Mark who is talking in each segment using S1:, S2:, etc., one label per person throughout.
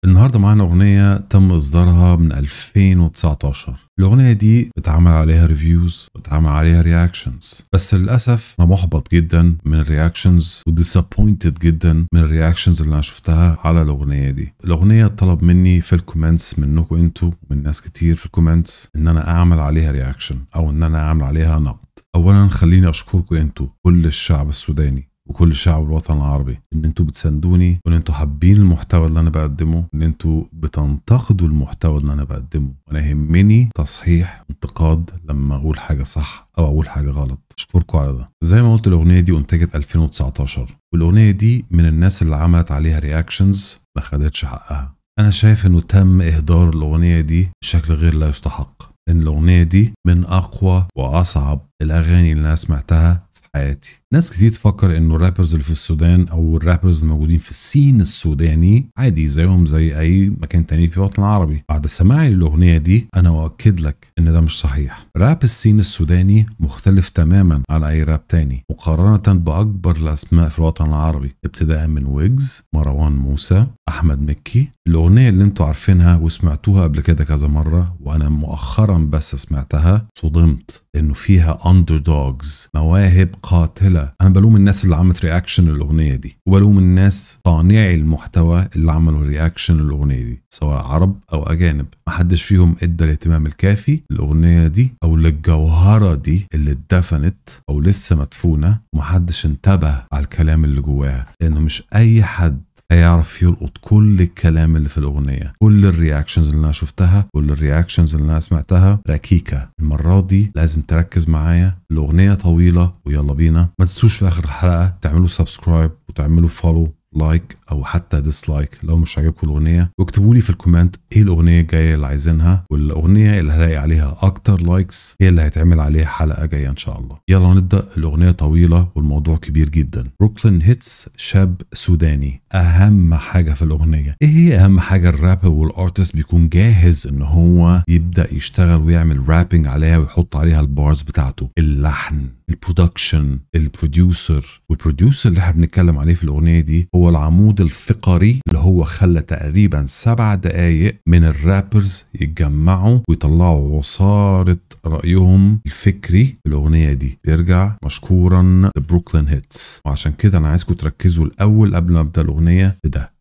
S1: النهارده معانا اغنيه تم اصدارها من 2019 الاغنيه دي اتعمل عليها ريفيوز اتعمل عليها رياكشنز بس للاسف انا محبط جدا من الرياكشنز وديسابوينتد جدا من الرياكشنز اللي انا شفتها على الاغنيه دي الاغنيه طلب مني في الكومنتس منكم انتوا من ناس كتير في الكومنتس ان انا اعمل عليها رياكشن او ان انا اعمل عليها نقد اولا خليني اشكركم انتوا كل الشعب السوداني وكل شعب الوطن العربي ان انتوا بتساندوني وان انتوا حابين المحتوى اللي انا بقدمه ان انتوا بتنتقدوا المحتوى اللي انا بقدمه وانا يهمني تصحيح انتقاد لما اقول حاجه صح او اقول حاجه غلط اشكركم على ده زي ما قلت الاغنيه دي انتجت 2019 والاغنيه دي من الناس اللي عملت عليها رياكشنز ما خدتش حقها انا شايف انه تم اهدار الاغنيه دي بشكل غير لا يستحق لان الاغنيه دي من اقوى واصعب الاغاني اللي انا سمعتها حياتي ناس كتير تفكر انه الرابرز اللي في السودان او الرابرز الموجودين في السين السوداني عادي زيهم زي اي مكان تاني في الوطن العربي بعد سماعي للاغنيه دي انا اؤكد لك ان ده مش صحيح راب السين السوداني مختلف تماما عن اي راب تاني مقارنه باكبر الاسماء في الوطن العربي ابتداء من ويجز مروان موسى احمد مكي الاغنيه اللي انتوا عارفينها وسمعتوها قبل كده كذا مره وانا مؤخرا بس سمعتها صدمت لانه فيها اندر دوجز مواهب قاتله انا بلوم الناس اللي عملت رياكشن للاغنيه دي وبلوم الناس صانعي المحتوى اللي عملوا رياكشن للاغنيه دي سواء عرب او اجانب محدش فيهم ادى الاهتمام الكافي للاغنيه دي او للجوهره دي اللي اتدفنت او لسه مدفونه ومحدش انتبه على الكلام اللي جواها لانه مش اي حد هيعرف يلقط كل الكلام اللي في الاغنيه كل الرياكشنز اللي انا شفتها كل الرياكشنز اللي انا سمعتها ركيكه المره دي لازم تركز معايا الاغنيه طويله ويلا بينا ما تنسوش في اخر الحلقه تعملوا سبسكرايب وتعملوا فولو لايك او حتى ديسلايك لو مش عاجبكم الاغنيه واكتبوا لي في الكومنت ايه الاغنيه الجايه اللي عايزينها والاغنيه اللي هلاقي عليها اكتر لايكس هي اللي هيتعمل عليها حلقه جايه ان شاء الله يلا نبدا الاغنيه طويله والموضوع كبير جدا بروكلين هيتس شاب سوداني اهم حاجه في الاغنيه ايه هي اهم حاجه الرابر والارتست بيكون جاهز ان هو يبدا يشتغل ويعمل رابنج عليها ويحط عليها البارز بتاعته اللحن البرودكشن البروديوسر والبروديوسر اللي احنا بنتكلم عليه في الاغنيه دي هو العمود الفقري اللي هو خلى تقريبا سبع دقايق من الرابرز يتجمعوا ويطلعوا عصاره رايهم الفكري في الاغنيه دي بيرجع مشكورا لبروكلين هيتس وعشان كده انا عايزكم تركزوا الاول قبل ما ابدا الاغنيه بده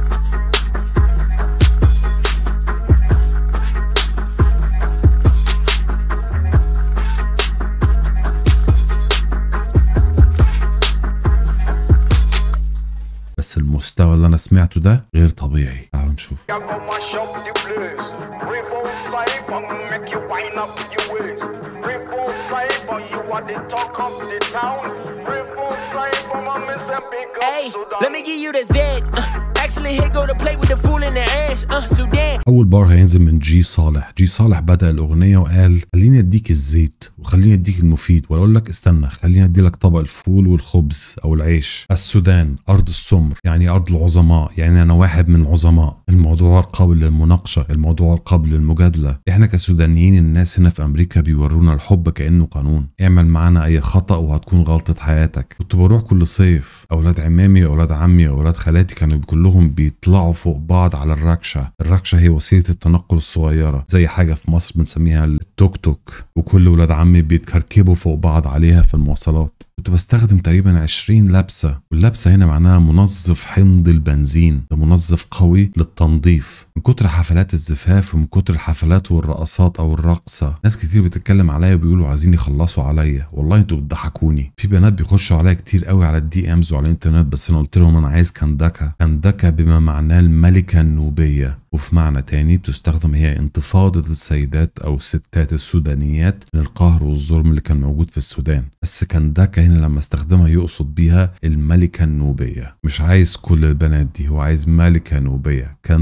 S1: بس المستوى اللي انا سمعته ده غير طبيعي تعالوا نشوف
S2: I go mash up the place. Revolt cipher, make you wind up your waist. Revolt cipher, you are the talk of the town. Revolt cipher, my miss and big up
S3: Hey,
S2: Sudan.
S3: let me give you the Z. Uh, actually, here go to play with the fool in the ass. Uh, Sudan.
S1: اول بار هينزل من جي صالح جي صالح بدا الاغنيه وقال خليني اديك الزيت وخليني اديك المفيد ولا اقول لك استنى خليني ادي لك طبق الفول والخبز او العيش السودان ارض السمر يعني ارض العظماء يعني انا واحد من العظماء الموضوع قابل للمناقشه الموضوع قابل للمجادله احنا كسودانيين الناس هنا في امريكا بيورونا الحب كانه قانون اعمل معانا اي خطا وهتكون غلطه حياتك كنت بروح كل صيف اولاد عمامي واولاد عمي واولاد خالاتي كانوا كلهم بيطلعوا فوق بعض على الركشه الركشه هي وسيله التنقل الصغيره زي حاجه في مصر بنسميها التوك توك وكل ولاد عمي بيتكركبوا فوق بعض عليها في المواصلات كنت بستخدم تقريبا 20 لبسه واللبسه هنا معناها منظف حمض البنزين ده منظف قوي للتنظيف من كتر حفلات الزفاف ومن كتر الحفلات والرقصات او الرقصه ناس كتير بتتكلم عليا وبيقولوا عايزين يخلصوا عليا والله انتوا بتضحكوني في بنات بيخشوا عليا كتير قوي على الدي امز وعلى الانترنت بس انا قلت لهم انا عايز كندكه كندكه بما معناه الملكه النوبيه وفي معنى تاني بتستخدم هي انتفاضة السيدات أو الستات السودانيات من القهر والظلم اللي كان موجود في السودان بس كندكة هنا لما استخدمها يقصد بيها الملكة النوبية مش عايز كل البنات دي هو عايز ملكة نوبية كندكة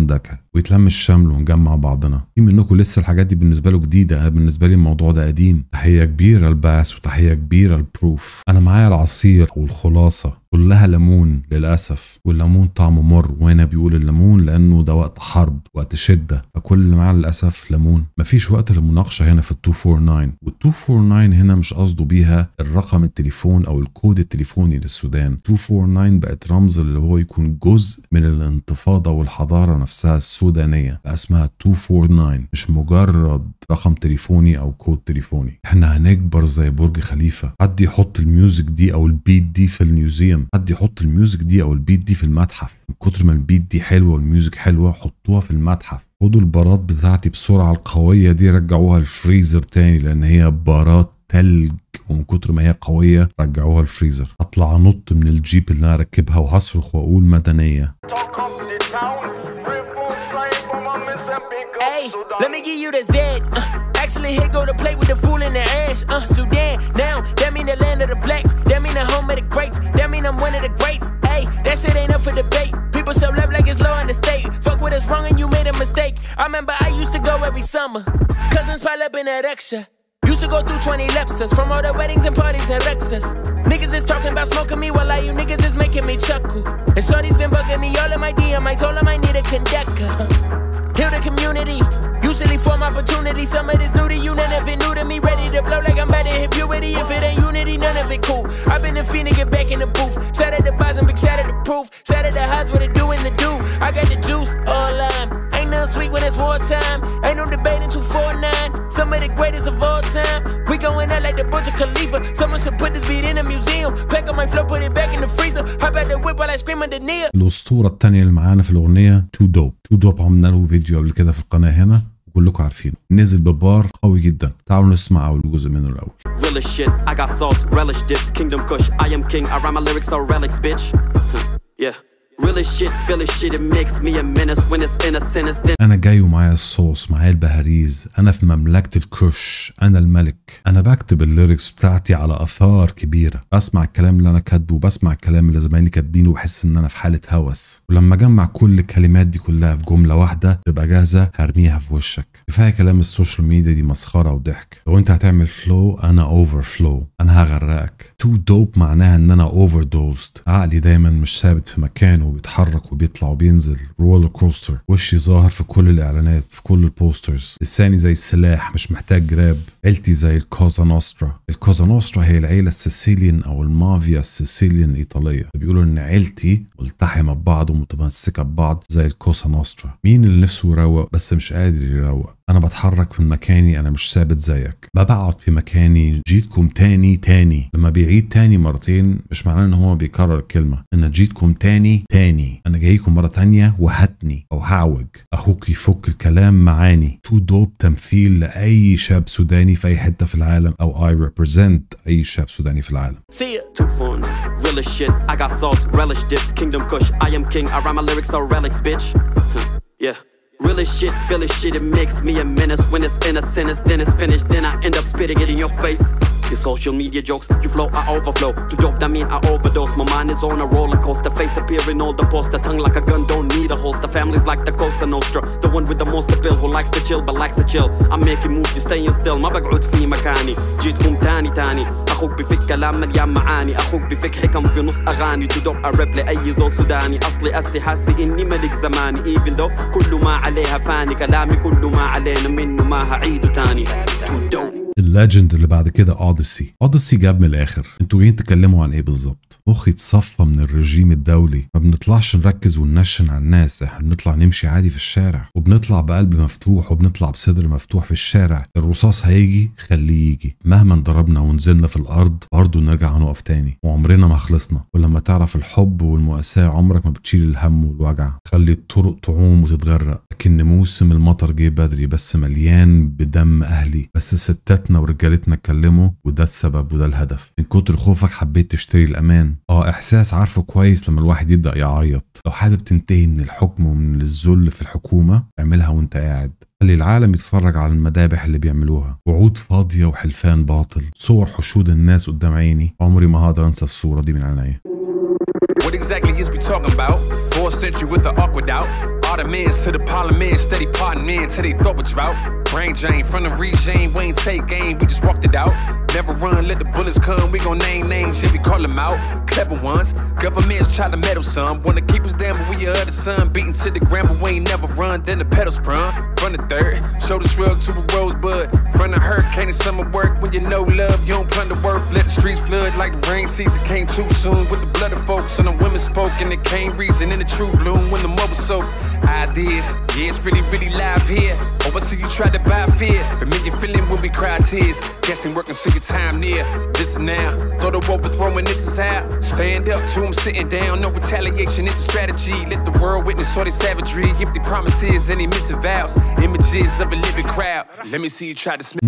S1: ويتلم الشمل ونجمع بعضنا في منكم لسه الحاجات دي بالنسبه له جديده انا بالنسبه لي الموضوع ده قديم تحيه كبيره لباس وتحيه كبيره لبروف انا معايا العصير والخلاصه كلها ليمون للاسف والليمون طعمه مر وهنا بيقول الليمون لانه ده وقت حرب وقت شده فكل اللي معاه للاسف ليمون مفيش وقت للمناقشه هنا في ال 249 وال 249 هنا مش قصده بيها الرقم التليفون او الكود التليفوني للسودان 249 بقت رمز اللي هو يكون جزء من الانتفاضه والحضاره نفسها السودانيه بقى اسمها 249 مش مجرد رقم تليفوني او كود تليفوني احنا هنكبر زي برج خليفه حد يحط الميوزك دي او البيت دي في الميوزيوم حد يحط الميوزك دي او البيت دي في المتحف من كتر ما البيت دي حلوه والميوزك حلوه حطوها في المتحف خدوا البارات بتاعتي بسرعه القويه دي رجعوها الفريزر تاني لان هي بارات تلج ومن كتر ما هي قويه رجعوها الفريزر اطلع انط من الجيب اللي انا راكبها وهصرخ واقول مدنيه
S2: Talk up the town. Reform sign from a missing big up
S3: Hey,
S2: Sudan.
S3: let me give you the Z. Uh, actually, here go to play with the fool in the ash. Uh, Sudan, now, that mean the land of the blacks. That mean the home of the greats. That mean I'm one of the greats. Hey, that shit ain't up for debate. People show love like it's law in the state. Fuck with us wrong and you made a mistake. I remember I used to go every summer. Cousins pile up in that extra. Used to go through 20 lepses from all the weddings and parties and Lexus. Niggas is talking about smoking me while all you niggas is making me chuckle. And Shorty's been bugging me all in my DM. I told him I need a conductor. Heal the community. Usually form opportunity. Some of this new to you, none of it new to me. Ready to blow like I'm about to hit puberty. If it ain't unity, none of it cool. I've been in Phoenix, get back in the booth. Shout out to Boz and big shout out to Proof. Shout out to Haas, what it do in the do. I got the juice, all lime. Ain't nothing sweet when it's wartime. Ain't no debating 249. Some of the greatest of all time. We going out like the Burj Khalifa. Someone should put this beat in a museum. Pack on my floor, put it back in the freezer. Hop out the whip while I scream under Nia.
S1: الاسطوره التانية اللي معانا في الاغنيه تو دوب تو دوب عملنا له فيديو قبل كده في القناه هنا وكلكم عارفينه نزل ببار قوي جدا تعالوا نسمع اول جزء منه الاول
S4: Real as shit, I got sauce, relish dip, kingdom kush. I am king, I write my lyrics are relics, bitch. yeah. Real as shit, feel as shit, it makes me a menace when it's in a sentence. Then
S1: انا جاي ومعايا الصوص معايا البهاريز انا في مملكه الكش انا الملك انا بكتب الليركس بتاعتي على اثار كبيره بسمع الكلام اللي انا كاتبه وبسمع الكلام اللي زمايلي كاتبينه وبحس ان انا في حاله هوس ولما اجمع كل الكلمات دي كلها في جمله واحده تبقى جاهزه هرميها في وشك كفايه كلام السوشيال ميديا دي مسخره وضحك لو انت هتعمل فلو انا اوفر فلو انا هغرقك تو دوب معناها ان انا اوفر دوست عقلي دايما مش ثابت في مكانه وبيتحرك وبيطلع وبينزل رولر كوستر وشي ظاهر في كل الاعلانات في كل البوسترز لساني زي السلاح مش محتاج جراب عيلتي زي الكوزا نوسترا الكوزا نوسترا هي العيله السيسيليان او المافيا السيسيليان الايطاليه بيقولوا ان عيلتي ملتحمه ببعض ومتمسكه ببعض زي الكوسا نوسترا مين اللي نفسه يروق بس مش قادر يروق انا بتحرك من مكاني انا مش ثابت زيك ما بقعد في مكاني جيتكم تاني تاني لما بيعيد تاني مرتين مش معناه ان هو بيكرر الكلمه ان جيتكم تاني تاني انا جايكم مره تانية وهتني او هعوج اخوك يفك الكلام معاني تو دوب تمثيل لاي شاب سوداني في اي حته في العالم او اي ريبريزنت اي شاب سوداني في العالم
S3: See ya.
S4: too fun. Real as shit, I got sauce, relish dip, kingdom kush. I am king, I write my lyrics are relics, bitch. yeah. Real as shit, feel as shit, it makes me a menace. When it's in a sentence, then it's finished, then I end up spitting it in your face. Your social media jokes, you flow, I overflow. To dope, that mean I overdose. My mind is on a roller coaster, face appear in all the poster. Tongue like a gun, don't need a holster. Family's like the Cosa Nostra, the one with the most bill who likes to chill but likes to chill. I'm making moves, you staying still. ما بقعد في مكاني، جيتكم تاني تاني. اخوك بفك كلام مليان معاني اخوك بفك حكم في نص اغاني تدق الراب لاي زول سوداني اصلي اسي حاسي اني ملك زماني even though كله ما عليها فاني كلامي كله ما علينا منه ما هعيده تاني تو dope
S1: الليجند اللي بعد كده اوديسي اوديسي جاب من الاخر انتوا جايين تتكلموا عن ايه بالظبط مخي اتصفى من الرجيم الدولي ما بنطلعش نركز وننشن على الناس احنا بنطلع نمشي عادي في الشارع وبنطلع بقلب مفتوح وبنطلع بصدر مفتوح في الشارع الرصاص هيجي خليه يجي مهما انضربنا ونزلنا في الارض برضه نرجع هنقف تاني وعمرنا ما خلصنا ولما تعرف الحب والمؤاساة عمرك ما بتشيل الهم والوجع خلي الطرق تعوم وتتغرق لكن موسم المطر جه بدري بس مليان بدم اهلي بس ستاتنا ورجالتنا اتكلموا وده السبب وده الهدف من كتر خوفك حبيت تشتري الامان اه احساس عارفه كويس لما الواحد يبدا يعيط لو حابب تنتهي من الحكم ومن الذل في الحكومه اعملها وانت قاعد خلي العالم يتفرج على المذابح اللي بيعملوها وعود فاضيه وحلفان باطل صور حشود الناس قدام عيني عمري ما هقدر انسى الصوره دي من عينيا
S5: What exactly is we talking about? Four 24th century with an awkward out. Ottomans to the parliament, steady parting men till they thought was drought. Brain drain from the regime, we ain't take game, we just walked it out. Never run, let the bullets come, we gon' name names, yeah, we call them out. Clever ones, governments try to meddle some. Wanna keep us down, but we your other son. Beaten to the ground, but we ain't never run. Then the pedal sprung, from the third. Shoulder shrug to a rosebud. From the hurricane and summer work, when you know love, you don't plunder worth. Let the streets flood like the rain season came too soon. With the blood of folks, and the women spoke, and it came reason in the true bloom when the mud was soaked. Ideas, yeah, it's really, really live here. Oh, I see you tried to buy fear. Familiar feeling when we cry tears. Guessing working, see your time near. This is now. Thought of overthrowing, this is how. Stand up to them sitting down. No retaliation, it's a strategy. Let the world witness all their savagery. Empty promises and they missing vows. Images of a living crowd. Let me see you try to smith.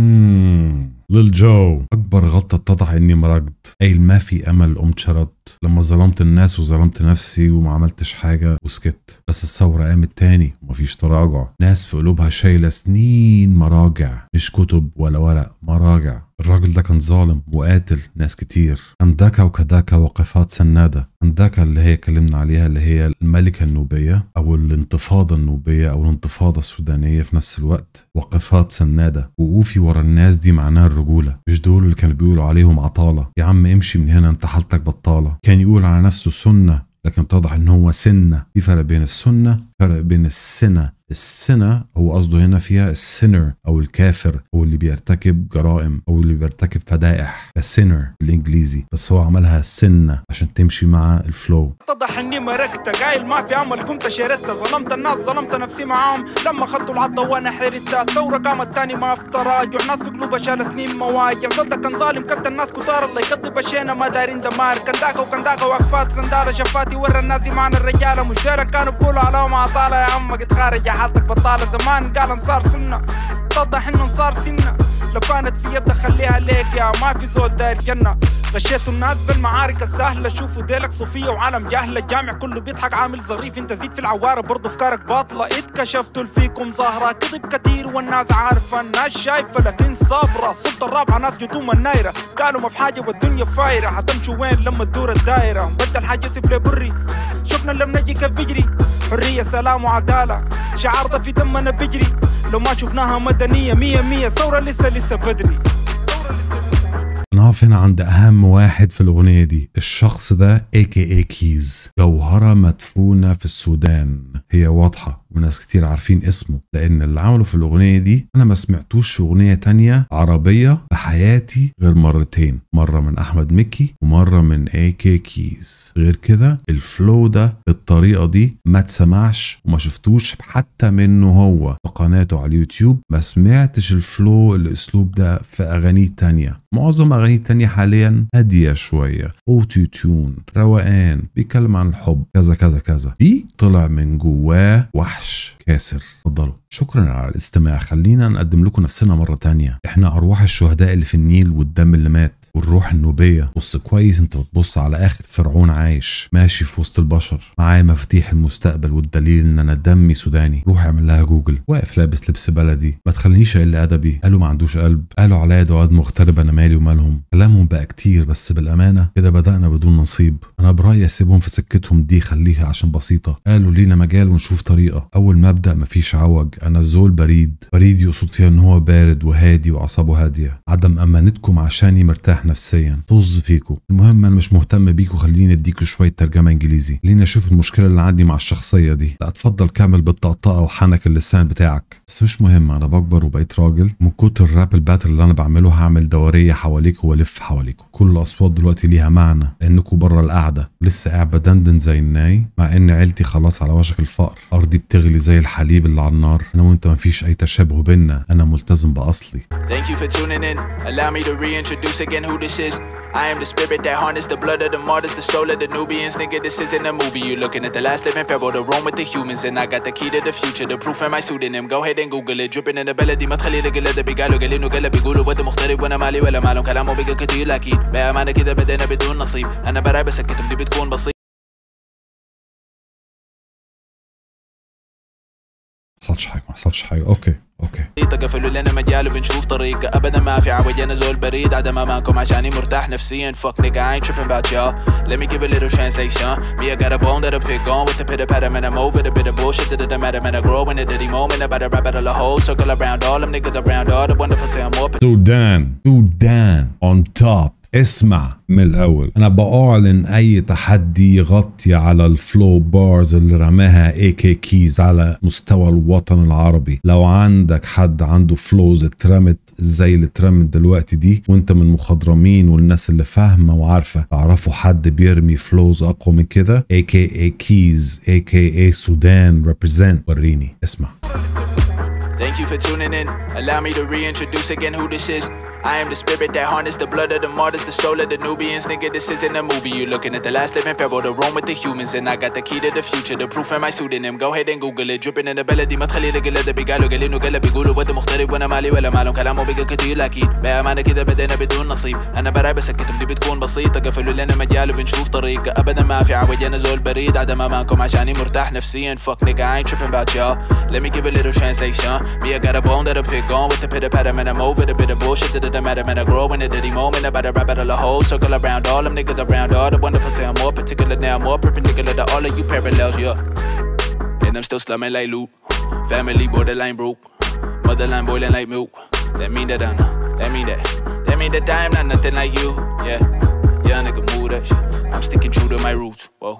S1: ليل جو اكبر غلطه اتضح اني مرقت قايل ما في امل قمت شردت لما ظلمت الناس وظلمت نفسي وما عملتش حاجه وسكت بس الثوره قامت تاني ومفيش تراجع ناس في قلوبها شايله سنين مراجع مش كتب ولا ورق مراجع الراجل ده كان ظالم وقاتل ناس كتير أنداكا وكداكا وقفات سنادة أنداكا اللي هي اتكلمنا عليها اللي هي الملكة النوبية أو الانتفاضة النوبية أو الانتفاضة السودانية في نفس الوقت وقفات سنادة وقوفي ورا الناس دي معناها الرجولة مش دول اللي كانوا بيقولوا عليهم عطالة يا عم امشي من هنا انت حالتك بطالة كان يقول على نفسه سنة لكن اتضح ان هو سنة في فرق بين السنة فرق بين السنة السنة هو قصده هنا فيها السينر او الكافر او اللي بيرتكب جرائم او اللي بيرتكب فدائح السينر بالانجليزي بس هو عملها سنة عشان تمشي مع الفلو
S6: اتضح اني مرقت قايل ما في امل قمت شردت ظلمت الناس ظلمت نفسي معاهم لما خدتوا العضة وانا حررتها الثورة قامت تاني ما في تراجع ناس في قلوبها شال سنين مواجع صدق كان ظالم كت الناس كتار الله يقضي بشينا ما دارين دمار كان داكا وكان داكا وقفات سندالة شفاتي ورا الناس دي معنا الرجالة مش دايرة كانوا بيقولوا عليهم عطالة يا عم قد خارج حالتك بطالة زمان قال انصار سنة اتضح انه انصار سنة لو كانت في يدك خليها ليك يا ما في زول داير جنة غشيتوا الناس بالمعارك السهلة شوفوا ديلك صوفية وعالم جهلة الجامع كله بيضحك عامل ظريف انت زيد في العوارة برضه افكارك باطلة اتكشفتوا فيكم ظاهرة كذب كتير والناس عارفة الناس شايفة لكن صابرة السلطة الرابعة ناس جدوم النايرة قالوا ما في حاجة والدنيا فايرة حتمشوا وين لما تدور الدايرة بدل حاجة يوسف بري شفنا لما نجي كيف بيجري حرية سلام وعدالة شعار ده في دمنا بيجري لو ما شفناها مدنية مية مية ثورة لسه لسه بدري
S1: نقف هنا عند أهم واحد في الأغنية دي الشخص ده AKA كيز جوهرة مدفونة في السودان هي واضحة وناس كتير عارفين اسمه لأن اللي عمله في الأغنية دي أنا ما سمعتوش في أغنية تانية عربية في حياتي غير مرتين مرة من أحمد مكي ومرة من AK كيز غير كده الفلو ده بالطريقة دي ما تسمعش وما شفتوش حتى منه هو في قناته على اليوتيوب ما سمعتش الفلو الأسلوب ده في أغانيه تانية معظم أغانيه تانية حاليا هادية شوية أوتو تيون روقان بيتكلم عن الحب كذا كذا كذا دي طلع من جواه وحش كاسر اتفضلوا شكرا على الاستماع خلينا نقدم لكم نفسنا مرة تانية احنا أرواح الشهداء اللي في النيل والدم اللي مات والروح النوبية بص كويس انت بتبص على آخر فرعون عايش ماشي في وسط البشر معاه مفاتيح المستقبل والدليل ان انا دمي سوداني روح اعمل لها جوجل واقف لابس لبس بلدي ما تخلينيش اقل ادبي قالوا ما عندوش قلب قالوا عليا دواد مغترب انا مالي ومالهم كلامهم بقى كتير بس بالامانه كده بدانا بدون نصيب انا برايي اسيبهم في سكتهم دي خليها عشان بسيطه قالوا لينا مجال ونشوف طريقه اول ما ابدا مفيش عوج انا الزول بريد بريد يقصد فيها ان هو بارد وهادي واعصابه هاديه عدم امانتكم عشاني مرتاح نفسيا طز فيكم المهم انا مش مهتم بيكم خليني اديكوا شويه ترجمه انجليزي خليني اشوف المشكله اللي عندي مع الشخصيه دي لا اتفضل كمل بالطقطقه وحنك اللسان بتاعك بس مش مهم انا بكبر وبقيت راجل من كتر الراب الباتل اللي انا بعمله هعمل دوريه حواليك والف حواليكم كل الاصوات دلوقتي ليها معنى لانكم بره القعده لسه قاعد بدندن زي الناي مع ان عيلتي خلاص على وشك الفقر ارضي بتغلي زي الحليب اللي على النار انا وانت مفيش اي تشابه بينا انا ملتزم باصلي
S7: Thank you for tuning in. Allow me to reintroduce again who this is. I am the spirit that harnessed the blood of the martyrs, the soul of the Nubians. Nigga, this isn't a movie. You're looking at the last living pharaoh, the roam with the humans. And I got the key to the future, the proof in my pseudonym. Go ahead and Google it. Dripping in the بلدي ما تخلي لك اللي بيقالوا قالين وقال بيقولوا واد مغترب وانا مالي ولا مالهم كلامه بقى كتير اكيد بامانه كده بدينا بدون نصيب انا براي بسكتهم دي بتكون بسيط
S1: حصلش حاجه ما حصلش حاجه اوكي اوكي
S7: قفلوا لنا مجال وبنشوف طريق ابدا ما في عوج انا زول بريد عدم امامكم عشاني مرتاح نفسيا fuck nigga I ain't tripping about y'all let me give a little translation me I got a bone that I pick on with the pitter patter man I'm over the bit of bullshit that it matter man I grow in the dirty moment about to rap out of the whole circle around all them niggas around all the wonderful say I'm more
S1: سودان سودان اون توب اسمع من الاول انا باعلن اي تحدي يغطي على الفلو بارز اللي رماها اي كي كيز على مستوى الوطن العربي لو عندك حد عنده فلوز اترمت زي اللي اترمت دلوقتي دي وانت من المخضرمين والناس اللي فاهمه وعارفه تعرفوا حد بيرمي فلوز اقوى من كده اي كي اي كيز اي كي اي سودان ريبريزنت وريني اسمع
S7: Thank you for tuning in. Allow me to reintroduce again who this is. I am the spirit that harnessed the blood of the martyrs, the soul of the Nubians. Nigga, this isn't a movie. You're looking at the last living pharaoh, the roam with the humans. And I got the key to the future, the proof in my pseudonym. Go ahead and Google it. Dripping in the بلدي ما تخلي رجل ده بيقالوا قالين وقال بيقولوا واد مغترب وانا مالي ولا مالهم كلامه بيقى كتير اكيد بامانه كده بدينا بدون نصيب انا براي بسكتهم دي بتكون بسيطه قفلوا لنا مجال وبنشوف طريق ابدا ما في عوج انا زول بريد عدم امامكم عشاني مرتاح نفسيا fuck nigga I ain't tripping about y'all let me give a little translation me I got a bone that I pick on with the pitter patter man I'm over the bit of bullshit that it matter man I grow in the dirty moment about to rap out of the whole circle around all them niggas around all the wonderful say I'm more particular now more perpendicular to all of you parallels yeah and I'm still slumming like loot family borderline broke motherline boiling like milk that mean that I'm that mean that that mean that I'm not nothing like you yeah yeah nigga move that shit I'm sticking true to my roots whoa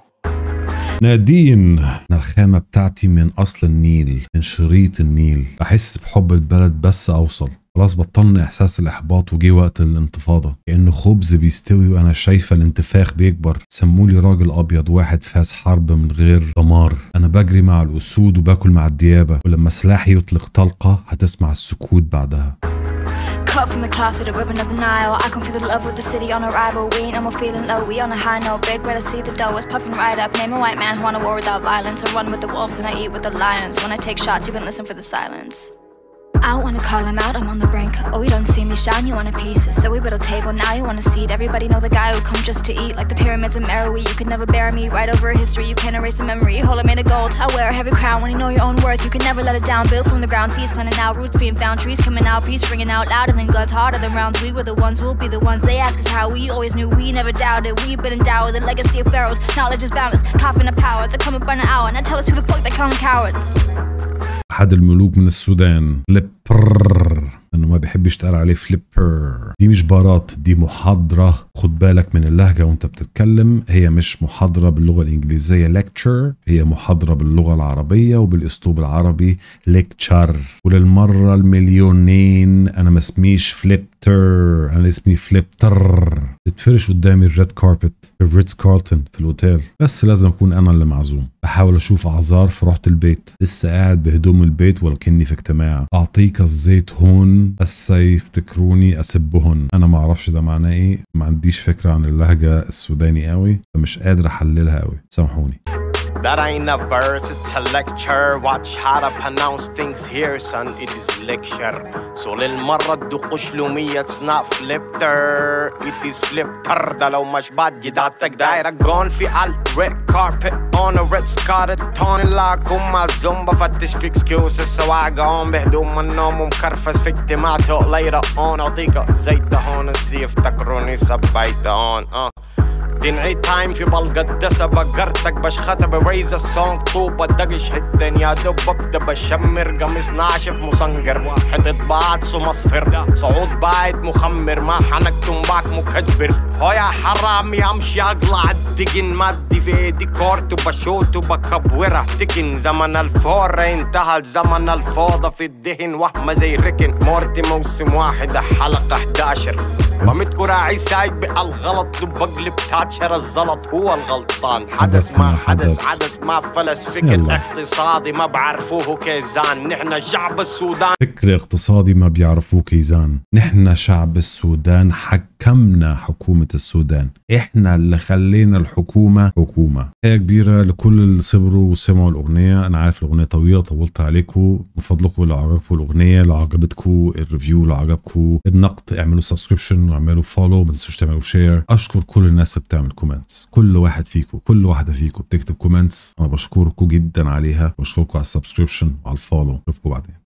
S1: نادين أنا الخامة بتاعتي من أصل النيل من شريط النيل بحس بحب البلد بس أوصل خلاص بطلنا إحساس الإحباط وجي وقت الانتفاضة كأنه خبز بيستوي وأنا شايفة الانتفاخ بيكبر سمولي راجل أبيض واحد فاز حرب من غير دمار أنا بجري مع الأسود وباكل مع الديابة ولما سلاحي يطلق طلقة هتسمع السكوت بعدها
S8: Cut from the cloth to the ribbon of the Nile. I can feel the love with the city on arrival. We ain't no more feeling low. We on a high note. Big brother see the dough is puffing right up. Name a white man who want a war without violence. I run with the wolves and I eat with the lions. When I take shots, you can listen for the silence. I wanna call him out, I'm on the brink. Oh, you don't see me shine, you want a piece. So we built a table, now you want a seat. Everybody know the guy who come just to eat. Like the pyramids of Meroe, you could never bury me. Right over history, you can't erase a memory. Hold it made of gold. I wear a heavy crown when you know your own worth. You can never let it down. Built from the ground, seeds planted out, roots being found, trees coming out, peace ringing out louder than guns, harder than rounds. We were the ones, we'll be the ones. They ask us how, we always knew, we never doubted. We've been endowed with the legacy of pharaohs. Knowledge is boundless, coffin of power. They come in front of hour, now tell us who the fuck they calling cowards.
S1: أحد الملوك من السودان فليبر انه ما بيحبش يتقال عليه فليبر دي مش بارات دي محاضرة خد بالك من اللهجة وانت بتتكلم هي مش محاضرة باللغة الإنجليزية lecture هي محاضرة باللغة العربية وبالأسلوب العربي lecture وللمرة المليونين أنا ما اسميش فليبتر أنا اسمي فليبتر بتفرش قدامي الريد كاربت في الريتز كارلتون في الأوتيل بس لازم أكون أنا اللي معزوم بحاول أشوف أعذار فرحت البيت لسه قاعد بهدوم البيت ولكني في اجتماع أعطيك الزيت هون بس يفتكروني أسبهن أنا ما أعرفش ده معناه إيه ما عنديش فكرة عن اللهجة السوداني قوي فمش قادر أحللها قوي سامحوني
S9: That ain't a verse, it's a lecture. Watch how to pronounce things here, son. It is lecture. So للمرة تدقش لومية it's not flipter. It is flipter. ده لو مش بعد جداتك دايرة جون في ال red carpet on a red scarlet توني لاكم مع الزوم بفتش في excuses سواق هون بهدوم النوم ومكرفس في اجتماع ليرة اون اعطيك زيت هون السي افتكروني سبيت هون اه تنعيد تايم في بلقدسة بقرتك بشخطة بريز السونج طوبة دقش حتين يا دوب ببدا بشمر قميص ناشف مصنقر حتة بعد مصفر صعود بايت مخمر ما حنكتم باك مكجبر هو يا حرامي امشي اقلع الدقن مادي في ايدي كورت وبشوت وبكبوره تكن زمن الفور انتهى زمن الفوضى في الدهن وهم زي ركن مورتي موسم واحد حلقة 11 ومتكو راعي سايق بالغلط بقلب تاتشر الزلط هو الغلطان حدث ما حدث حدث ما فلس فكر
S1: يلا.
S9: اقتصادي ما بعرفوه كيزان نحن شعب السودان
S1: فكر اقتصادي ما بيعرفوه كيزان نحن شعب السودان حق حكمنا حكومة السودان احنا اللي خلينا الحكومة حكومة هي كبيرة لكل اللي صبروا وسمعوا الأغنية أنا عارف الأغنية طويلة طولت عليكم من فضلكم لو عجبكم الأغنية لو عجبتكم الريفيو لو عجبكم النقد اعملوا سبسكريبشن واعملوا فولو ما تنسوش تعملوا شير أشكر كل الناس اللي بتعمل كومنتس كل واحد فيكم كل واحدة فيكم بتكتب كومنتس أنا بشكركم جدا عليها بشكركم على السبسكريبشن وعلى الفولو اشوفكم بعدين